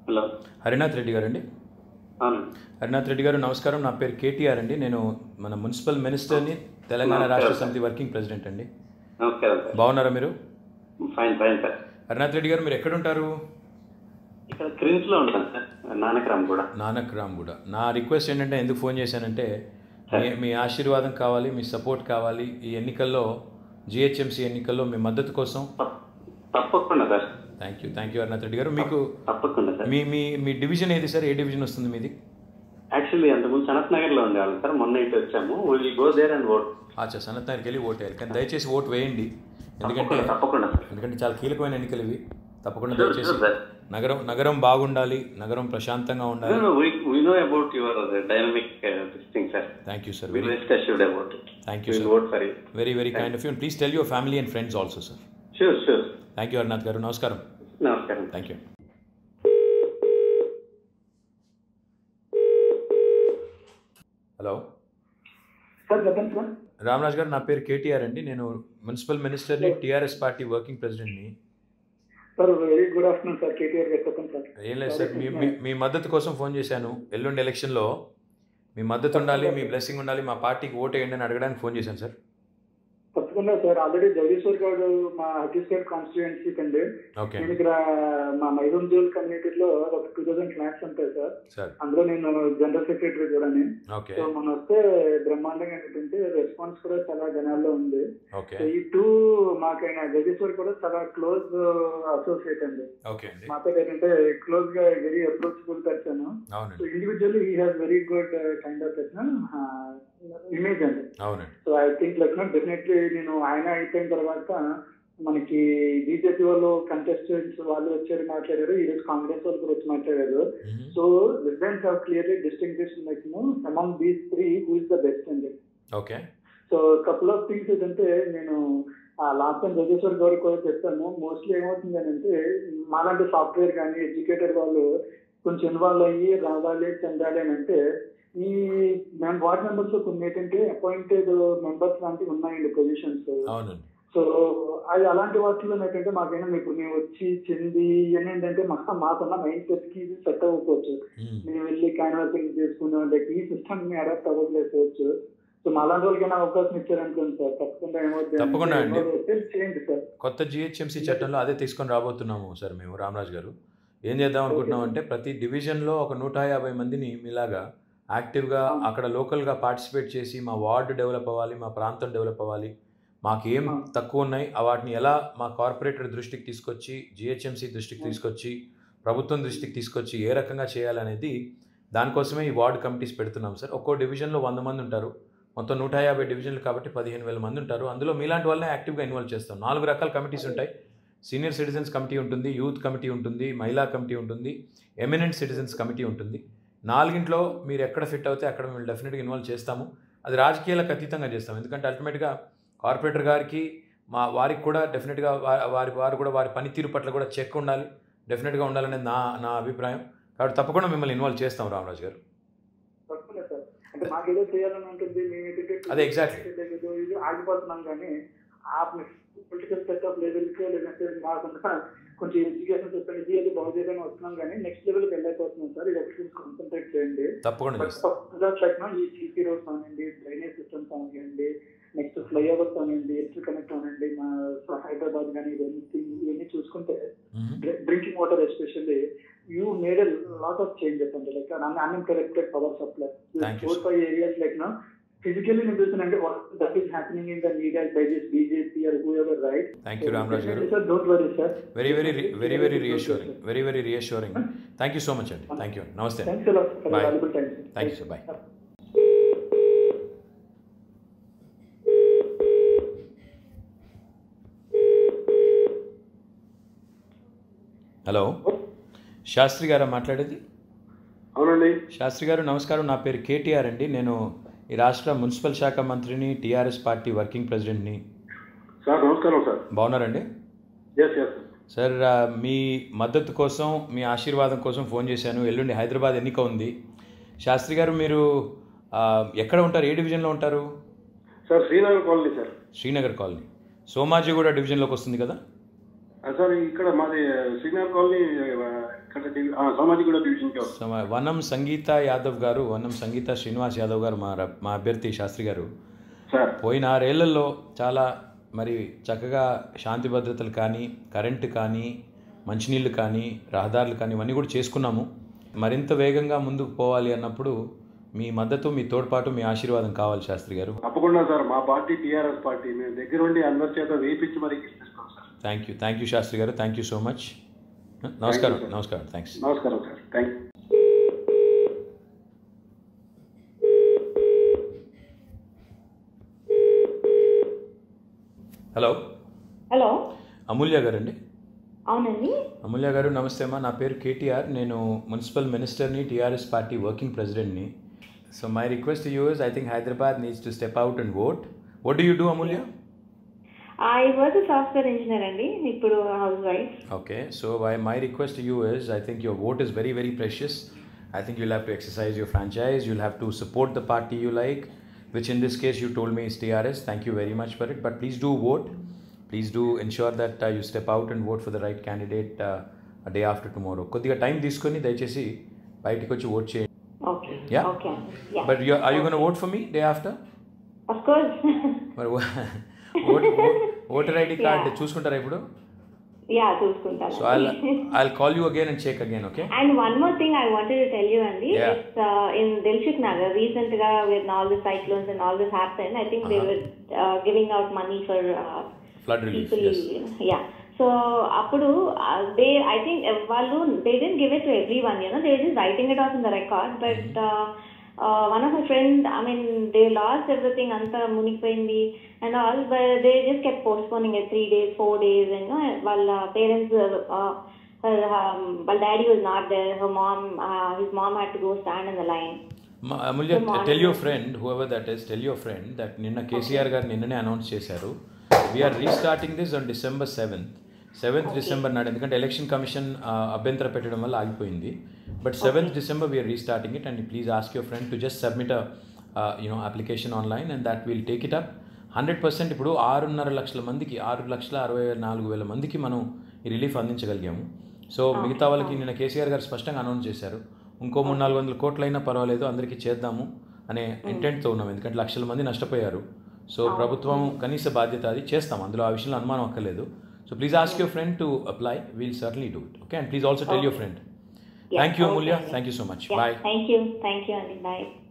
Hello Harinath Reddy గారండి అవును హరినాథ్ రెడ్డి గారు నమస్కారం నా పేరు కేటీఆర్ అండి నేను మన మున్సిపల్ మినిస్టర్ని తెలంగాణ రాష్ట్ర సమితి వర్కింగ్ ప్రెసిడెంట్ అండి నమస్కారం సార్ బాగున్నారా మీరు fine fine sir Harinath Reddy గారు మీరు ఎక్కడుంటారు ఇక్కడ క్రిమ్స్ లో ఉంటాను సార్ నానక్రామ్ కూడా నానక్ రామ్ కూడా నా రిక్వెస్ట్ ఏంటంటే ఎందుకు ఫోన్ చేశానంటే మీ మీ ఆశీర్వాదం కావాలి మీ సపోర్ట్ కావాలి ఈ ఎన్నికల్లో జిహెచ్ఎంసీ ఎన్నికల్లో మీ మద్దతు కోసం తప్- తప్పకుండా sir thank you thank you Harinath Reddy గారు మీకు తప్పకుండా సార్ మీ మీ మీ డివిజన్ ఏది సార్ ఏ డివిజన్ వస్తుంది మీది యాక్చువల్లీ అంతకుముందు సనత్ నగర్ లో ఉండేవాళ్ళం సార్ మొన్న ఇటు వచ్చాము will go there and vote అచ్చా సనత్ నగర్కి వెళ్ళి ఓటు వేయాలి కానీ దయచేసి ఓటు వేయండి ఎందుకంటే తప్పకుండా తప్పకుండా సార్ ఎందుకంటే చాలా కీలకమైన ఎన్నికలు ఇవి తప్పకుండా Sure, దయచేసి sure, sir. నగరం నగరం బాగుండాలి నగరం ప్రశాంతంగా ఉండాలి we know about your dynamic thing sir thank you sir we very rest assured about it thank you will sir vote for you very very kind of you please tell your family and friends also sir sure sure thank you Harinath గారు నమస్కారం నమస్కారం thank you hello sir చెప్పండి sir Ramaraj గారు నా పేరు KTR అండి నేను municipal మినిస్టర్ని టీఆర్ఎస్ పార్టీ వర్కింగ్ ప్రెసిడెంట్ని sir very good afternoon sir KTR గారు చెప్పండి సార్ ఏం లేదు సార్ మీ మీ- మీ మద్దతు కోసం ఫోన్ చేశాను ఎల్లుండి ఎలక్షన్లో మీ మద్దతు ఉండాలి మీ బ్లెస్సింగ్ ఉండాలి మా పార్టీకి ఓటు వేయండి అని అడగడానికి ఫోన్ చేశాను సార్ తప్పకుండా సార్ ఆల్రెడీ జగదీశ్వర్ గారు మా ఛత్తీస్గఢ్ కాన్స్టిట్యుయెన్సీ కండి ఓకే నేను ఇక్కడ మా మైదూన్ జోల్ కమ్యూనిటీలో ఒక టూ థౌసండ్ ఫ్లాట్స్ ఉంటాయి సార్ సార్ అందులో నేను జనరల్ సెక్రటరీ కూడా ఓకే సో మన వస్తే బ్రహ్మాండంగా ఏంటంటే రెస్పాన్స్ కూడా చాలా జనాల్లో ఉంది ఓకే సో ఈ టూ మాకైనా జగదీశ్వర్ కూడా చాలా క్లోజ్ అసోసియేట్ అండి ఓకే అండి మాతో ఏంటంటే క్లోజ్ గా వెరీ అప్రోచబుల్ పర్సన్ సో అవునండి individually he has very good kind of image అండి అవునండి so I think like definitely నేను ఆయన అయిపోయిన తర్వాత మనకి బీజేపీ వాళ్ళు కంటెస్టెంట్స్ వాళ్ళు వచ్చారు మాట్లాడారు ఈ రోజు కాంగ్రెస్ వాళ్ళు కూడా వచ్చి మాట్లాడారు మ్మ్. So results have clearly distinguish like among these three who is the best అండి okay so couple of things ఏంటంటే నేను లాస్ట్ టైం జగేశ్వర్ గౌడ్ కూడా చెప్పాను మోస్ట్లీ ఏమవుతుంది అని అంటే మాలాంటి సాఫ్ట్వేర్ కానీ ఎడ్యుకేటెడ్ వాళ్ళు కొంచెం ఇన్వాల్వ్ అయ్యి రావాలి చెందాలి అని అంటే ఈ మేము వార్డ్ మెంబర్స్ లో కొన్ని ఏంటంటే అపాయింటెడ్ మెంబర్స్ లాంటివి ఉన్నాయండి పొజిషన్స్ అవునండి సో అది అలాంటి వాటిలో ఏంటంటే మాకైనా ఇప్పుడు మేము వచ్చి చెంది ఇవన్నీ ఏంటంటే మాకు మాకున్న మైండ్ సెట్ కి సెట్ అవ్వకపోవచ్చు మ్మ్. మేము వెళ్ళి క్యాన్వాసింగ్ చేసుకున్నాం లైక్ ఈ సిస్టమ్ ని అడాప్ట్ అవ్వకపోవచ్చు సో మా అలాంటి వాళ్ళకైనా అవకాశం ఇచ్చారనుకోండి సార్ తప్పకుండా ఏమవుతుంది తప్పకుండా అండి. చేయండి సార్ కొత్త జిహెచ్ఎంసీ చట్టంలో అదే తీసుకొని రాబోతున్నాము సార్ మేము రామరాజ్ గారు ఏం చేద్దాం అనుకుంటున్నాం అంటే ప్రతి డివిజన్లో ఒక నూట యాభై మందిని మీలాగా యాక్టివ్గా అక్కడ లోకల్గా పార్టిసిపేట్ చేసి మా వార్డు డెవలప్ అవ్వాలి మా ప్రాంతం డెవలప్ అవ్వాలి మాకు ఏం తక్కువ ఉన్నాయి ఆ వాటిని ఎలా మా కార్పొరేటర్ దృష్టికి తీసుకొచ్చి జిహెచ్ఎంసీ దృష్టికి తీసుకొచ్చి ప్రభుత్వం దృష్టికి తీసుకొచ్చి ఏ రకంగా చేయాలనేది దానికోసమే ఈ వార్డు కమిటీస్ పెడుతున్నాం సార్ ఒక్కో డివిజన్లో వంద మంది ఉంటారు మొత్తం నూట యాభై డివిజన్లు కాబట్టి పదిహేను వేల మంది ఉంటారు అందులో మీలాంటి వాళ్ళనే యాక్టివ్గా ఇన్వాల్వ్ చేస్తాం నాలుగు రకాల కమిటీస్ ఉంటాయి సీనియర్ సిటిజన్స్ కమిటీ ఉంటుంది యూత్ కమిటీ ఉంటుంది మహిళా కమిటీ ఉంటుంది ఎమినెంట్ సిటిజన్స్ కమిటీ ఉంటుంది నాలుగింట్లో మీరు ఎక్కడ ఫిట్ అవుతే అక్కడ మేము డెఫినెట్గా ఇన్వాల్వ్ చేస్తాము అది రాజకీయాలకు అతీతంగా చేస్తాం ఎందుకంటే అల్టిమేట్గా కార్పొరేటర్ గారికి మా వారికి కూడా డెఫినెట్గా వా- వారి వారు కూడా వారి పనితీరు పట్ల కూడా చెక్ ఉండాలి డెఫినెట్గా ఉండాలనేది నా నా అభిప్రాయం కాబట్టి తప్పకుండా మిమ్మల్ని ఇన్వాల్వ్ చేస్తాం రామరాజు గారు తప్పకుండా సార్ అంటే మాకేదో చేయాలని ఉంటుంది మేము ఏంటంటే అదే, exactly. ఏదో ఇది ఆగిపోతున్నాం కానీ ఆ పొలిటికల్ సెటప్ లెవెల్కి లేదంటే మాకుండా కొంచెం ఎడ్యుకేషన్ చెప్పండి ఇది ఏదో బాగు చేయడానికి వస్తున్నాం కానీ నెక్స్ట్ లెవెల్కి వెళ్ళైపోతున్నాం సార్ ఇది ఒకటి కాన్సన్ట్రేట్ చేయండి తప్పకుండా బట్ చేస్తాం పర్టికులర్ ఈ సీసీ రోడ్స్ అవనండి డ్రైనేజ్ సిస్టమ్స్ అవనండి నెక్స్ట్ ఫ్లైఓవర్స్ అవనండి ఎలక్ట్రిక్ కనెక్ట్ అవనండి మా హైదరాబాద్ కానీ ఇవన్నీ ఇవన్నీ చూసుకుంటే మ్మ్. Drinking water especially you made a lot of changes అండి like uninterrupted power supply Thank you, four sir. Five areas like no physically నేను చూసానంటే what that is happening in the media by this BJP or whoever right thank you Ramaraju గారు sir don't worry sir very very very very reassuring very very reassuring thank you so much అండి thank you నమస్తే thanks a lot for Bye. Valuable time Thank you, sir. Bye. Hello Shastri గారా మాట్లాడేది అవునండి శాస్త్రి గారు నమస్కారం నా పేరు కేటీఆర్ అండి నేను ఈ రాష్ట్ర మున్సిపల్ శాఖ మంత్రిని టీఆర్ఎస్ పార్టీ వర్కింగ్ ప్రెసిడెంట్ని సార్ నమస్కారం సార్ బాగున్నారండి ఎస్ ఎస్ సార్ ఆ, మీ మద్దతు కోసం మీ ఆశీర్వాదం కోసం ఫోన్ చేశాను ఎల్లుండి హైదరాబాద్ ఎన్నిక ఉంది శాస్త్రి గారు మీరు ఆ, ఎక్కడ ఉంటారు ఏ డివిజన్లో ఉంటారు sir Srinagar colony sir Srinagar colony Somajiguda డివిజన్లోకి వస్తుంది కదా సార్ ఇక్కడ మాది శ్రీనగర్ కాలనీ ఆ, ఇక్కడ డివి- ఆ, సోమాజిగూడ డివిజన్కి వస్తుంది సో మా- వనం సంగీత యాదవ్ గారు వనం సంగీత శ్రీనివాస్ యాదవ్ గారు మా ర- మా అభ్యర్థి శాస్త్రి గారు సార్ పోయిన ఆరేళ్లలో చాలా మరి చక్కగా శాంతి భద్రతలు కానీ కరెంటు కానీ మంచినీళ్ళు కానీ రహదారులు కానీ ఇవన్నీ కూడా చేసుకున్నాము మరింత వేగంగా ముందుకు పోవాలి అన్నప్పుడు మీ మద్దతు మీ తోడ్పాటు మీ ఆశీర్వాదం కావాలి శాస్త్రి గారు తప్పకుండా సార్ మా పార్టీ టీఆర్ఎస్ పార్టీ మేము దగ్గరుండి అందరి చేత వేయించి మరి గెలిపిస్తాం sir thank you thank you Shastri గారు థ్యాంక్ యూ సో మచ్ నమస్కారం నమస్కారం థ్యాంక్స్ నమస్కారం sir thank you hello hello Amulya గారండి అవునండి అమూల్య గారు నమస్తే అమ్మా నా పేరు కేటీఆర్ నేను మున్సిపల్ మినిస్టర్ని టీఆర్ఎస్ పార్టీ వర్కింగ్ ప్రెసిడెంట్ని so my request you is I think Hyderabad needs to step out and vote what do you do Amulya I work software engineer అండి ఇప్పుడు house wife Okay, so my, my request to you is I think your vote is very, very precious. I think you'll have to exercise your franchise, you'll have to support the party you like, which in this case you told me is TRS. Thank you very much for it. But please do vote. Please do ensure that uh, you step out and vote for the right candidate uh, a day after tomorrow. కొద్దిగా time తీసుకొని దయచేసి బయటికి వచ్చి vote చేయండి okay Yeah. Okay ya but you are you gonna vote for me day after of course మరి vote voter ID card Yeah. చూసుకుంటారా ఇప్పుడు ya చూసుకుంటాను so I I call you again and check again okay and one more thing I wanted to tell you అండి Yeah. It's in Dilsukhnagar recent గా with all the cyclones and all this happen I think they were giving out money for flood relief people yes ya so అప్పుడు they I think వాళ్ళు they didn't give it to everyone you know they just writing it off in the record but one of my friend I mean they lost everything అంతా మునిగిపోయింది and all they just kept postponing three days four days and వాళ్ళ parents వాళ్ళ daddy was not there her mom his mom had to go stand in the line Ma- Amulya Good morning. Tell your friend whoever that is tell your friend that నిన్న KCR గారు నిన్ననే announce చేశారు we're restarting this on December seventh seventh December నాడు ఎందుకంటే election commission అభ్యంతర పెట్టడం వల్ల ఆగిపోయింది but seventh December we're restarting it and please ask your friend to just submit you know application online and that will take it up hundred percent ఇప్పుడు ఆరున్నర లక్షల మందికి ఆరు లక్షల అరవై నాలుగు వేల మందికి మనం ఈ రిలీఫ్ అందించగలిగాము సో మిగతా వాళ్ళకి నిన్న కేసీఆర్ గారు స్పష్టంగా అనౌన్స్ చేశారు ఇంకో మూడు నాలుగు వందల కోట్లైనా పర్వాలేదు అందరికీ చేద్దాము అనే ఇంటెంట్తో ఉన్నాం ఎందుకంటే లక్షల మంది నష్టపోయారు సో ప్రభుత్వం కనీస బాధ్యత అది చేస్తాం అందులో ఆ విషయంలో అనుమానం అక్కర్లేదు so please ask your friend to apply we'll surely do it okay and please also tell your friend thank you Amulya thank you so much bye thank you thank you అండి బాయ్